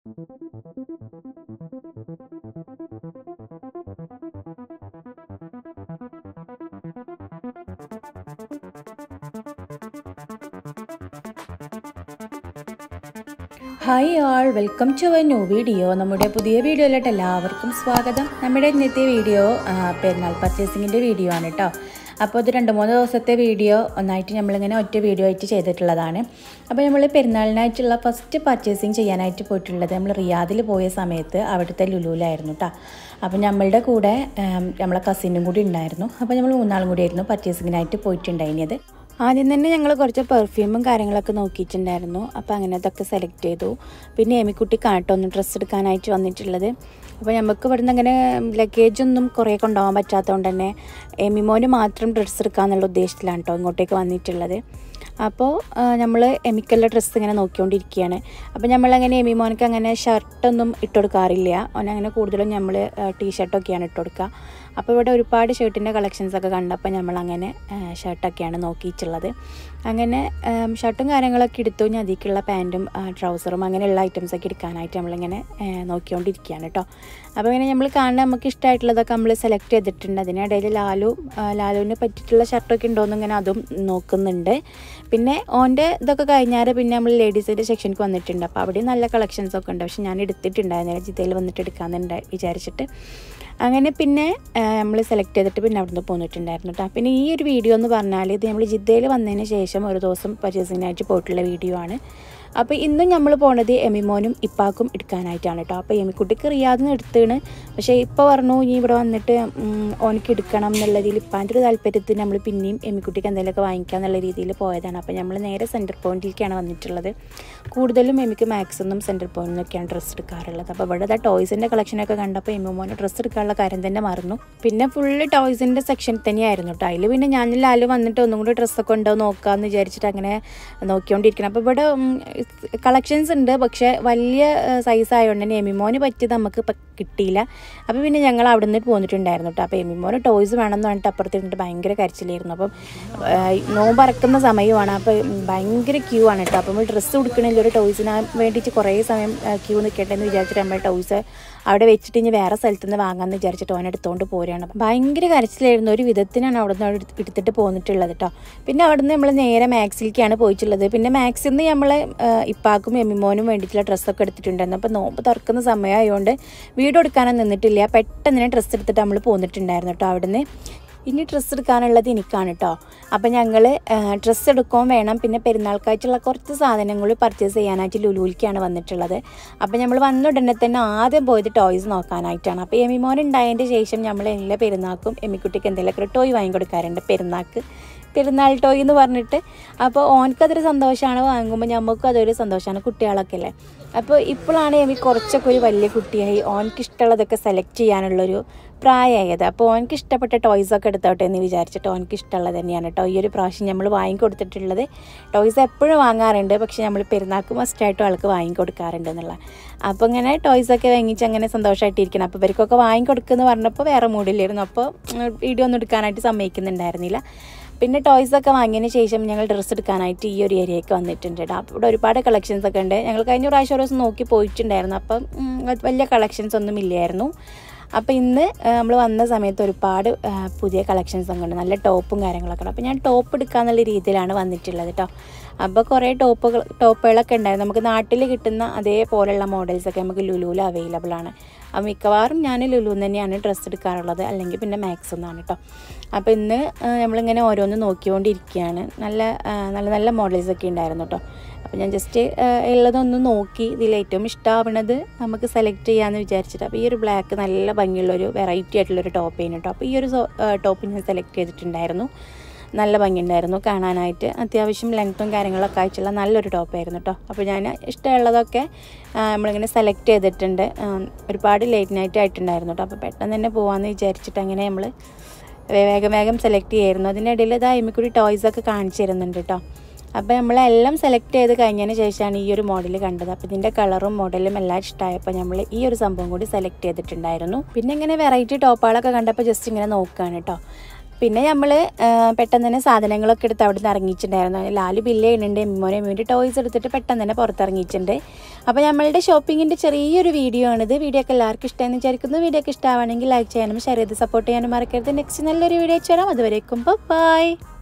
hi all welcome to a new video നമ്മുടെ പുതിയ വീഡിയോയിലോട്ട് എല്ലാവർക്കും സ്വാഗതം നമ്മുടെ ഇന്നത്തെ വീഡിയോ ആ, പെരുന്നാൾ പർച്ചേസിങ്ങിൻ്റെ വീഡിയോ ആണ് കേട്ടോ അപ്പോൾ ഇത് രണ്ട് മൂന്ന് ദിവസത്തെ വീഡിയോ ഒന്നായിട്ട് നമ്മളിങ്ങനെ ഒറ്റ വീഡിയോ ആയിട്ട് ചെയ്തിട്ടുള്ളതാണ് അപ്പോൾ നമ്മൾ പെരുന്നാളിനായിട്ടുള്ള ഫസ്റ്റ് പർച്ചേസിങ് ചെയ്യാനായിട്ട് പോയിട്ടുള്ളത് നമ്മൾ റിയാദിൽ പോയ സമയത്ത് അവിടുത്തെ ലുലുവിലായിരുന്നു കേട്ടോ അപ്പോൾ നമ്മളുടെ കൂടെ ഉം, നമ്മളെ കസിനും കൂടി ഉണ്ടായിരുന്നു അപ്പോൾ നമ്മൾ മൂന്നാളും കൂടിയായിരുന്നു പർച്ചേസിങ്ങിനായിട്ട് പോയിട്ടുണ്ടായിരുന്നത് ആദ്യം തന്നെ ഞങ്ങൾ കുറച്ച് പെർഫ്യൂമും കാര്യങ്ങളൊക്കെ നോക്കിയിട്ടുണ്ടായിരുന്നു അപ്പോൾ അങ്ങനെ അതൊക്കെ സെലക്ട് ചെയ്തു പിന്നെ എമിക്കുട്ടി കാട്ടോ ഒന്ന് ഡ്രസ്സ് എടുക്കാനായിട്ട് വന്നിട്ടുള്ളത് അപ്പോൾ നമുക്ക് ഇവിടുന്ന് അങ്ങനെ ലഗേജ് ഒന്നും കുറേ കൊണ്ടുപോകാൻ പറ്റാത്തതുകൊണ്ട് തന്നെ എമിമോന് മാത്രം ഡ്രസ്സ് എടുക്കാന്നുള്ള ഉദ്ദേശത്തിലാണ് കേട്ടോ ഇങ്ങോട്ടേക്ക് വന്നിട്ടുള്ളത് അപ്പോൾ നമ്മൾ എമിക്കലിൻ്റെ ഡ്രസ്സ് ഇങ്ങനെ നോക്കിക്കൊണ്ടിരിക്കുകയാണ് അപ്പോൾ നമ്മളങ്ങനെ എമിമോനക്ക് അങ്ങനെ ഷർട്ടൊന്നും ഇട്ട് കൊടുക്കാറില്ല അവനങ്ങനെ കൂടുതലും നമ്മൾ ടീഷർട്ടൊക്കെയാണ് ഇട്ട് കൊടുക്കുക അപ്പോൾ ഇവിടെ ഒരുപാട് ഷർട്ടിൻ്റെ കളക്ഷൻസൊക്കെ കണ്ടപ്പോൾ നമ്മളങ്ങനെ ഷർട്ടൊക്കെയാണ് നോക്കിയിട്ടുള്ളത് അങ്ങനെ ഉം, ഷർട്ടും കാര്യങ്ങളൊക്കെ എടുത്തു ഞാൻ അതിലേക്കുള്ള പാൻറ്റും ട്രൗസറും അങ്ങനെയുള്ള ഐറ്റംസൊക്കെ എടുക്കാനായിട്ട് നമ്മളിങ്ങനെ ആ, നോക്കിക്കൊണ്ടിരിക്കുകയാണ് കേട്ടോ അപ്പോൾ ഇങ്ങനെ നമ്മൾ കാണുന്ന നമുക്ക് ഇഷ്ടമായിട്ടുള്ളതൊക്കെ നമ്മൾ സെലക്ട് ചെയ്തിട്ടുണ്ട് അതിനിടയിൽ ലാലു ആ, ലാലുവിന് പറ്റിയിട്ടുള്ള ഷർട്ടൊക്കെ ഉണ്ടോയെന്ന് ഇങ്ങനെ അതും നോക്കുന്നുണ്ട് പിന്നെ ഓൻ്റെ ഇതൊക്കെ കഴിഞ്ഞാൽ പിന്നെ നമ്മൾ ലേഡീസിൻ്റെ സെക്ഷനിക്ക് വന്നിട്ടുണ്ട് അപ്പോൾ അവിടെ നല്ല കളക്ഷൻസ് ഒക്കെ ഉണ്ട് പക്ഷെ ഞാൻ എടുത്തിട്ടുണ്ടായിരുന്നില്ല ജിദ്ദയിൽ വന്നിട്ട് എടുക്കാമെന്നുണ്ട് വിചാരിച്ചിട്ട് അങ്ങനെ പിന്നെ നമ്മൾ സെലക്ട് ചെയ്തിട്ട് പിന്നെ അവിടുന്ന് പോന്നിട്ടുണ്ടായിരുന്നു കേട്ടോ പിന്നെ ഈ ഒരു വീഡിയോ എന്ന് പറഞ്ഞാൽ ഇത് നമ്മൾ ജിദ്ദയിൽ വന്നതിന് ശേഷം ഒരു ദിവസം പർച്ചേസിങ്ങിനായിട്ട് പോയിട്ടുള്ള വീഡിയോ ആണ് അപ്പോൾ ഇന്നും നമ്മൾ പോണത് എമിമോനും ഇപ്പാക്കും എടുക്കാനായിട്ടാണ് കേട്ടോ അപ്പോൾ എമിക്കുട്ടിക്ക് റിയാദിൽ നിന്ന് എടുത്താണ് പക്ഷേ ഇപ്പോൾ പറഞ്ഞു ഇനി ഇവിടെ വന്നിട്ട് ഉം, ഓനിക്ക് എടുക്കണം എന്നുള്ള രീതിയിൽ ഇപ്പാൻ്റെ ഒരു താല്പര്യത്തിന് നമ്മൾ പിന്നെയും എമിക്കുട്ടിക്ക് എന്തെങ്കിലുമൊക്കെ വാങ്ങിക്കാം എന്നുള്ള രീതിയിൽ പോയതാണ് അപ്പോൾ നമ്മൾ നേരെ സെൻറ്റർ പോയിന്റിലേക്കാണ് വന്നിട്ടുള്ളത് കൂടുതലും എമിക്ക് മാക്സിമം സെൻറ്റർ പോയിന്റിൽ നിന്നൊക്കെയാണ് ഡ്രസ്സ് എടുക്കാറുള്ളത് അപ്പോൾ ഇവിടെ ടോയ്സിൻ്റെ കളക്ഷനൊക്കെ കണ്ടപ്പോൾ എമിമോന് ഡ്രസ്സ് എടുക്കാനുള്ള കാര്യം തന്നെ മറന്നു പിന്നെ ഫുള്ള് ടോയ്സിൻ്റെ സെക്ഷൻ തന്നെയായിരുന്നു കേട്ടോ അതിൽ പിന്നെ ഞാൻ ലാല് വന്നിട്ട് ഒന്നും കൂടി ഡ്രസ്സൊക്കെ ഉണ്ടോ നോക്കാമെന്ന് വിചാരിച്ചിട്ട് അങ്ങനെ നോക്കിക്കൊണ്ടിരിക്കണം അപ്പോൾ ഇവിടെ കളക്ഷൻസ് ഉണ്ട് പക്ഷേ വലിയ സൈസ് ആയതുകൊണ്ട് തന്നെ എമിമോന് പറ്റിയത് നമുക്ക് ഇപ്പം കിട്ടിയില്ല അപ്പോൾ പിന്നെ ഞങ്ങൾ അവിടെ നിന്ന് പോന്നിട്ടുണ്ടായിരുന്നു കേട്ടോ അപ്പോൾ എമിമോന് ടോയ്സ് വേണമെന്ന് പറഞ്ഞിട്ട് അപ്പുറത്തിരുന്നിട്ട് ഭയങ്കര കരച്ചിലായിരുന്നു അപ്പം നോമ്പ് അറക്കുന്ന സമയമാണ് അപ്പോൾ ഭയങ്കര ക്യൂ ആണ് കേട്ടോ അപ്പോൾ നമ്മൾ ഡ്രസ്സ് കൊടുക്കണില്ല ഒരു ടോയ്സിന് വേണ്ടിയിട്ട് കുറേ സമയം ക്യൂ നിൽക്കട്ടെ എന്ന് വിചാരിച്ചിട്ട് നമ്മൾ ടോയ്സ് അവിടെ വെച്ചിട്ട് ഇനി വേറെ സ്ഥലത്ത് നിന്ന് വാങ്ങാമെന്ന് വിചാരിച്ചിട്ട് ഓൻ എടുത്തുകൊണ്ട് പോരുകയാണ് അപ്പം ഭയങ്കര കരച്ചിലായിരുന്നു ഒരു വിധത്തിനാണ് അവിടെ നിന്ന് എടുത്ത് എടുത്തിട്ട് പോന്നിട്ടുള്ളത് കേട്ടോ പിന്നെ അവിടെ നിന്ന് നമ്മൾ നേരെ മാക്സിലേക്കാണ് പോയിട്ടുള്ളത് പിന്നെ മാക്സിൽ നിന്ന് നമ്മൾ ഇപ്പാക്കും എമ്മിമോനും വേണ്ടിയിട്ടുള്ള ഡ്രസ്സൊക്കെ എടുത്തിട്ടുണ്ടായിരുന്നു അപ്പോൾ നോമ്പ് തുറക്കുന്ന സമയമായതുകൊണ്ട് വീഡിയോ എടുക്കാനൊന്നും നിന്നിട്ടില്ല പെട്ടെന്ന് തന്നെ ഡ്രസ്സ് എടുത്തിട്ട് നമ്മൾ പോന്നിട്ടുണ്ടായിരുന്നു കേട്ടോ അവിടുന്ന് ഇനി ഡ്രസ്സ് എടുക്കാനുള്ളത് എനിക്കാണ് കേട്ടോ അപ്പം ഞങ്ങൾ ഡ്രസ്സ് എടുക്കുകയും വേണം പിന്നെ പെരുന്നാൾക്കായിട്ടുള്ള കുറച്ച് സാധനങ്ങൾ പർച്ചേസ് ചെയ്യാനായിട്ട് ലുലുവിലേക്കാണ് വന്നിട്ടുള്ളത് അപ്പം നമ്മൾ വന്ന ഉടനെ തന്നെ ആദ്യം പോയത് ടോയ്സ് നോക്കാനായിട്ടാണ് അപ്പോൾ എമിമോൻ ഉണ്ടായതിൻ്റെ ശേഷം നമ്മൾ എല്ലാ പെരുന്നാൾക്കും എമ്മിക്കുട്ടിക്ക് എന്തെങ്കിലുമൊക്കെ ടോയ് വാങ്ങിക്കൊടുക്കാറുണ്ട് പെരുന്നാൾക്ക് പെരുന്നാൾ ടോയ് എന്ന് പറഞ്ഞിട്ട് അപ്പോൾ ഓനക്കതൊരു സന്തോഷമാണ് വാങ്ങുമ്പോൾ നമുക്കും അതൊരു സന്തോഷമാണ് കുട്ടികളൊക്കെ അല്ലേ അപ്പോൾ ഇപ്പോഴാണ് എമി കുറച്ചൊക്കെ ഒരു വലിയ കുട്ടിയായി ഓനക്ക് ഇഷ്ടമുള്ളതൊക്കെ സെലക്ട് ചെയ്യാനുള്ളൊരു പ്രായമായത് അപ്പോൾ ഓനക്ക് ഇഷ്ടപ്പെട്ട ടോയ്സ് ഒക്കെ എടുത്തോട്ടെ എന്ന് വിചാരിച്ചിട്ട് ഓനക്ക് ഇഷ്ടമുള്ളത് തന്നെയാണ് കേട്ടോ ഈ ഒരു പ്രാവശ്യം നമ്മൾ വാങ്ങിക്കൊടുത്തിട്ടുള്ളത് ടോയ്സ് എപ്പോഴും വാങ്ങാറുണ്ട് പക്ഷേ നമ്മൾ പെരുന്നാൾക്ക് മസ്റ്റായിട്ടും ആൾക്ക് വാങ്ങിക്കൊടുക്കാറുണ്ട് എന്നുള്ള അപ്പോൾ ഇങ്ങനെ ടോയ്സ് ഒക്കെ വാങ്ങിച്ച് അങ്ങനെ സന്തോഷമായിട്ടിരിക്കണം അപ്പോൾ ഇവർക്കൊക്കെ വാങ്ങിക്കൊടുക്കുമെന്ന് പറഞ്ഞപ്പോൾ വേറെ മൂഡിലായിരുന്നു അപ്പോൾ വീഡിയോ ഒന്നും എടുക്കാനായിട്ട് സമ്മതിക്കുന്നുണ്ടായിരുന്നില്ല പിന്നെ ടോയ്സ് ഒക്കെ വാങ്ങിയതിന് ശേഷം ഞങ്ങൾ ഡ്രസ്സ് എടുക്കാനായിട്ട് ഈ ഒരു ഏരിയയ്ക്ക് വന്നിട്ടുണ്ട് കേട്ടോ അപ്പോൾ ഇവിടെ ഒരുപാട് കളക്ഷൻസ് ഒക്കെ ഉണ്ട് ഞങ്ങൾ കഴിഞ്ഞ പ്രാവശ്യം ഒരു ദിവസം നോക്കി പോയിട്ടുണ്ടായിരുന്നു അപ്പം ഉം, വലിയ കളക്ഷൻസ് ഒന്നും ഇല്ലായിരുന്നു അപ്പോൾ ഇന്ന് നമ്മൾ വന്ന സമയത്ത് ഒരുപാട് ആ, പുതിയ കളക്ഷൻസ് ഒക്കെ ഉണ്ട് നല്ല ടോപ്പും കാര്യങ്ങളൊക്കെ ഉണ്ട് അപ്പോൾ ഞാൻ ടോപ്പ് എടുക്കാന്നുള്ള രീതിയിലാണ് വന്നിട്ടുള്ളത് കേട്ടോ അപ്പോൾ കുറേ ടോപ്പുകൾ ടോപ്പുകളൊക്കെ ഉണ്ടായിരുന്നു നമുക്ക് നാട്ടിൽ കിട്ടുന്ന അതേപോലെയുള്ള മോഡൽസൊക്കെ നമുക്ക് ലുലുവിൽ അവൈലബിൾ ആണ് അപ്പോൾ മിക്കവാറും ഞാൻ ലുലുവിൽ തന്നെയാണ് ഡ്രസ്സ് എടുക്കാറുള്ളത് അല്ലെങ്കിൽ പിന്നെ മാക്സ് എന്നാണ് കേട്ടോ അപ്പോൾ ഇന്ന് ആ, നമ്മളിങ്ങനെ ഓരോന്ന് നോക്കിക്കൊണ്ടിരിക്കുകയാണ് നല്ല ആ, നല്ല നല്ല മോഡൽസ് ഒക്കെ ഉണ്ടായിരുന്നു കേട്ടോ അപ്പോൾ ഞാൻ ജസ്റ്റ് ഉള്ളതൊന്ന് നോക്കി ഇതിൽ ഏറ്റവും ഇഷ്ടമാവണത് നമുക്ക് സെലക്ട് ചെയ്യാമെന്ന് വിചാരിച്ചിട്ട് അപ്പോൾ ഈ ഒരു ബ്ലാക്ക് നല്ല ഭംഗിയുള്ളൊരു വെറൈറ്റി ആയിട്ടുള്ളൊരു ടോപ്പ് ചെയ്യുന്നു കേട്ടോ അപ്പോൾ ഈ ഒരു ടോപ്പ് ഞാൻ സെലക്ട് ചെയ്തിട്ടുണ്ടായിരുന്നു നല്ല ഭംഗിയുണ്ടായിരുന്നു കാണാനായിട്ട് അത്യാവശ്യം ലെങ്ത്തും കാര്യങ്ങളൊക്കെ ആയിട്ടുള്ള നല്ലൊരു ടോപ്പായിരുന്നു കേട്ടോ അപ്പോൾ ഞാൻ ഇഷ്ടമുള്ളതൊക്കെ ആ, നമ്മളിങ്ങനെ സെലക്ട് ചെയ്തിട്ടുണ്ട് ആ, ഒരുപാട് ലേറ്റ് നൈറ്റ് ആയിട്ടുണ്ടായിരുന്നു കേട്ടോ അപ്പോൾ പെട്ടെന്ന് തന്നെ പോകാമെന്ന് വിചാരിച്ചിട്ട് അങ്ങനെ നമ്മൾ വേഗം വേഗം സെലക്ട് ചെയ്യായിരുന്നു അതിനിടയിൽ ഇതാ കൂടി ടോയ്സൊക്കെ കാണിച്ചു തരുന്നുണ്ട് കേട്ടോ അപ്പോൾ നമ്മളെല്ലാം സെലക്ട് ചെയ്ത് കഴിഞ്ഞതിന് ശേഷമാണ് ഈ ഒരു മോഡൽ കണ്ടത് അപ്പോൾ ഇതിൻ്റെ കളറും മോഡലും എല്ലാം ഇഷ്ടമായപ്പോൾ നമ്മൾ ഈ ഒരു സംഭവം കൂടി സെലക്ട് ചെയ്തിട്ടുണ്ടായിരുന്നു പിന്നെ ഇങ്ങനെ വെറൈറ്റി ടോപ്പുകളൊക്കെ കണ്ടപ്പോൾ ജസ്റ്റ് ഇങ്ങനെ നോക്കുകയാണ് കേട്ടോ പിന്നെ നമ്മൾ പെട്ടെന്ന് തന്നെ സാധനങ്ങളൊക്കെ എടുത്ത് അവിടെ നിന്ന് ഇറങ്ങിയിട്ടുണ്ടായിരുന്നു ലാല് ബില്ല് ചെയ്യുന്നുണ്ട് എമ്മോനെ എമ്മിൻ്റെ ടോയ്സ് എടുത്തിട്ട് പെട്ടെന്ന് തന്നെ പുറത്തിറങ്ങിയിട്ടുണ്ട് അപ്പോൾ നമ്മളുടെ ഷോപ്പിങ്ങിൻ്റെ ചെറിയൊരു വീഡിയോ ആണിത് വീഡിയോ ഒക്കെ എല്ലാവർക്കും ഇഷ്ടമെന്ന് വിചാരിക്കുന്നു വീഡിയോ ഒക്കെ ഇഷ്ടമാണെങ്കിൽ ലൈക്ക് ചെയ്യാനും ഷെയർ ചെയ്ത് സപ്പോർട്ട് ചെയ്യാനും മറക്കരുത് നെക്സ്റ്റ് നല്ലൊരു വീഡിയോ വെച്ച് വരാം അതുവരേക്കും ബൈ